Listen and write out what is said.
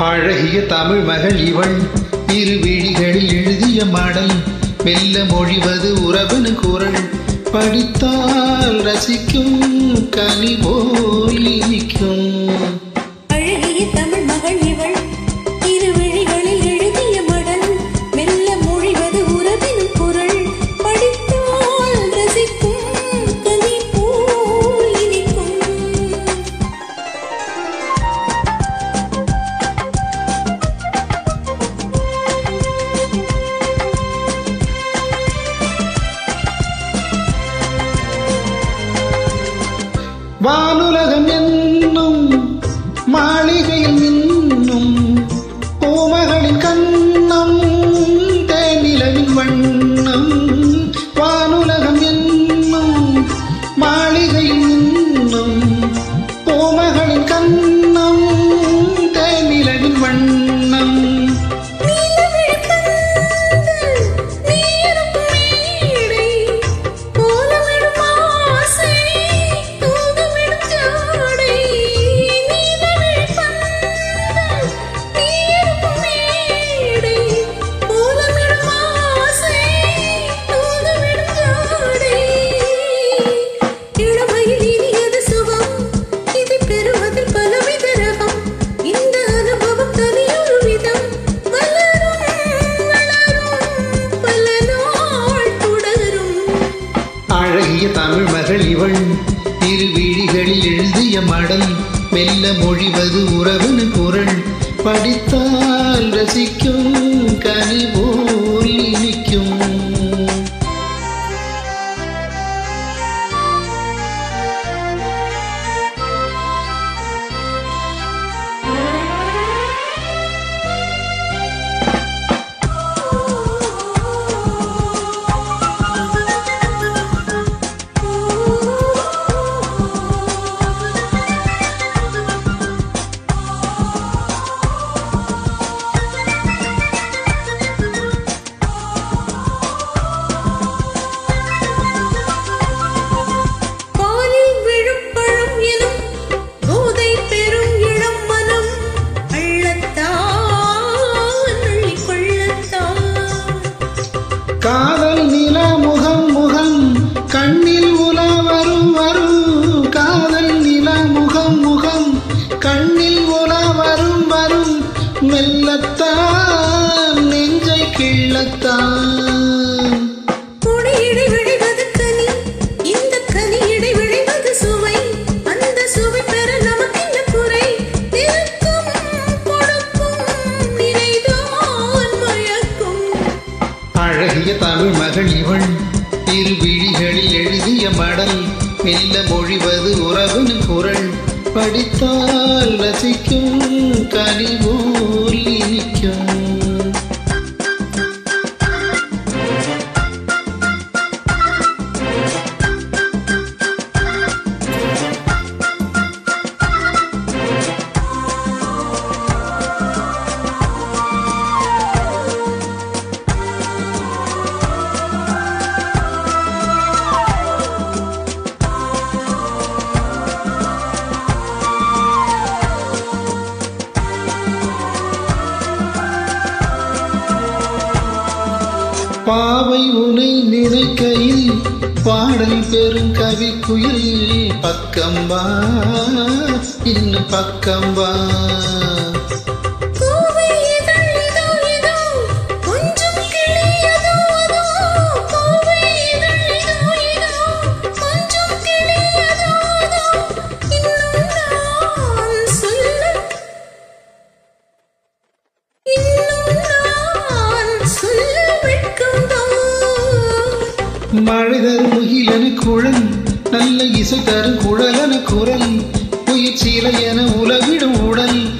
அழகிய தமிழ் மகள் இவள் இரு விழிகளில் எழுதிய மடல் மெல்ல மொழிவது உறவனு குரல் படித்தால் ரசிக்கும் கனி போல் இனிக்கும் அழகிய தமிழ் மகள் இவள் இரு விழிகளில் எழுதிய மடல் மெல்ல மொழிவது உறவினும் குரல் படித்தால் ரசிக்கும் கனி போல் இனிக்கும் வானுலகம் என்னும் மாளிகையில் மின்னும் பூமகளின் கண்ணம் தேனிலவின் வண்ணம் வானுலகம் என்னும் மாளிகையில் மின்னும் பூமகளின் கண்ணம் தேனிலவின் வண்ணம் பெறுவதில் பலவித ரகம் இந்த அனுபவம் தனியொரு விதம் வளரும் வளரும் பல நாள் தொடரும் அழகிய தமிழ் மகள் இவள் இரு விழிகளில் எழுதிய மடல் மெல்ல மொழிவது உறவனு குரல் படித்தால் ரசிக்கும் கனி போல் இனிக்கும் பாலில் விழும் பழம் எனும் போதை பெறும் இளம் மனம் அள்ளத்தான் அள்ளிக் கொள்ளத்தான் காதல் நில முகம் முகம் கண்ணில் உலா வரும் வரும் காதல் நில முகம் முகம் கண்ணில் உலா வரும் வரும் மெல்லத்தான் நெஞ்சை கிள்ளத்தான் கொடியிடை விளைவது கனி இந்த கனியிடை விளைவது சுவை அந்த சுவை பெற நமக்கென்ன குறை நிற்கும் கொடுக்கும் நினைதான் மயக்கும் அழகிய தமிழ் மகள் இவள் இரு விழிகளில் எழுதிய மடல் மெல்ல மொழிவது உறவின் குரல் படித்தால் ரசிக்கும் கனி போல் இனிக்கும் பாவை உனை நினைக்கையில் பாடல் பெரும் கவி குயில் பக்கம் வா இன்னும் பக்கம் வா கோவை இதழ் இதோ இதோ கொஞ்சம் கிளியதோ அதோ கோவை இதழ் இதோ இதோ கொஞ்சம் கிளியதோ அதோ இன்னும் நான் சொல்ல இன்னும் நான் சொல்ல வெட்கம்தான் மழை தரும் முகிலன குழல் நல்ல இசை தரும் குழலன குரல் உயிர் சீலை என உலகிடும் உடல்